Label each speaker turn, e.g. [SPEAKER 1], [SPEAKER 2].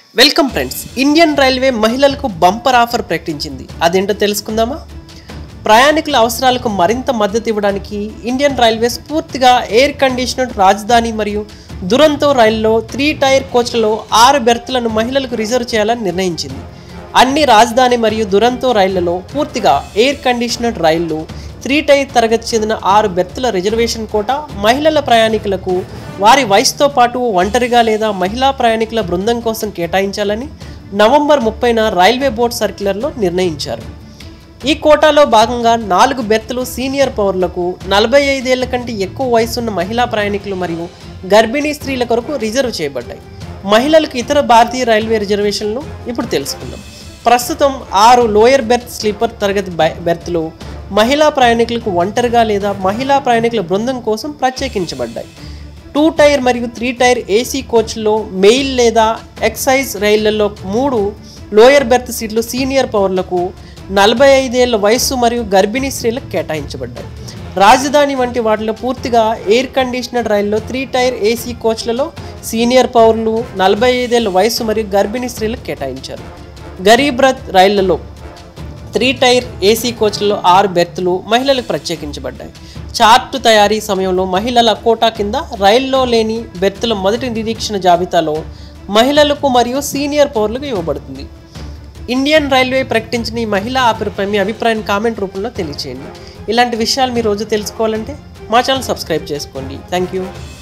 [SPEAKER 1] welcome friends Indian railway మహిళలకు bumper offer ప్రకటించింది అదేంటో తెలుసుకుందామా ప్రయాణికుల అవసరాలకు మరింత మద్దతు ఇవ్వడానికి ఇండియన్ రైల్వేస్ పూర్తిగా ఎయిర్ కండిషనర్డ్ రాజధాని మరియు దురంతో రైల్లో త్రీ టైర్ కోచ్లలో ఆరు బెర్త్లను మహిళలకు రిజర్వ్ చేయాలని నిర్ణయించింది అన్ని రాజధాని మరియు దురంతో రైళ్లలో పూర్తిగా ఎయిర్ కండిషనర్డ్ రైళ్లు త్రీ టైర్ తరగతి చెందిన ఆరు బెర్తుల రిజర్వేషన్ కోట మహిళల ప్రయాణికులకు వారి వయసుతో పాటు ఒంటరిగా లేదా మహిళా ప్రయాణికుల బృందం కోసం కేటాయించాలని నవంబర్ ముప్పైన రైల్వే బోర్డు సర్క్యులర్లో నిర్ణయించారు ఈ కోటాలో భాగంగా నాలుగు బెర్తులు సీనియర్ పౌరులకు నలభై ఐదేళ్ల కంటే ఎక్కువ వయసున్న మహిళా ప్రయాణికులు మరియు గర్భిణీ స్త్రీల కొరకు రిజర్వ్ చేయబడ్డాయి మహిళలకు ఇతర భారతీయ రైల్వే రిజర్వేషన్లు ఇప్పుడు తెలుసుకుందాం ప్రస్తుతం ఆరు లోయర్ బెర్త్ స్లీపర్ తరగతి బై- బెర్తులు మహిళా ప్రయాణికులకు ఒంటరిగా లేదా మహిళా ప్రయాణికుల బృందం కోసం ప్రత్యేకించబడ్డాయి టూ టైర్ మరియు త్రీ టైర్ ఏసీ కోచ్లో మెయిల్ లేదా ఎక్సైజ్ రైళ్లలో మూడు లోయర్ బెర్త్ సీట్లు సీనియర్ పౌరులకు నలభై ఐదేళ్ల వయస్సు మరియు గర్భిణీ స్త్రీలకు కేటాయించబడ్డాయి రాజధాని వంటి వాటిలో పూర్తిగా ఎయిర్ కండిషనర్డ్ రైల్లో త్రీ టైర్ ఏసీ కోచ్లలో సీనియర్ పౌరులు నలభై ఐదేళ్ల వయస్సు మరియు గర్భిణీ స్త్రీలకు కేటాయించారు గరీబ్ రథ్ రైళ్లలో త్రీ టైర్ ఏసీ కోచ్లలో ఆరు బెర్తులు మహిళలకు ప్రత్యేకించబడ్డాయి చార్ట్ తయారీ సమయంలో మహిళల కోటా కింద రైల్లో లేని బెర్తుల మొదటి నిరీక్షణ జాబితాలో మహిళలకు మరియు సీనియర్ పౌరులకు ఇవ్వబడుతుంది ఇండియన్ రైల్వే ప్రకటించిన ఈ మహిళా ఆఫర్పై మీ అభిప్రాయం కామెంట్ రూపంలో తెలియచేయండి ఇలాంటి విషయాలు మీరు రోజు తెలుసుకోవాలంటే మా ఛానల్ సబ్స్క్రైబ్ చేసుకోండి థ్యాంక్ యూ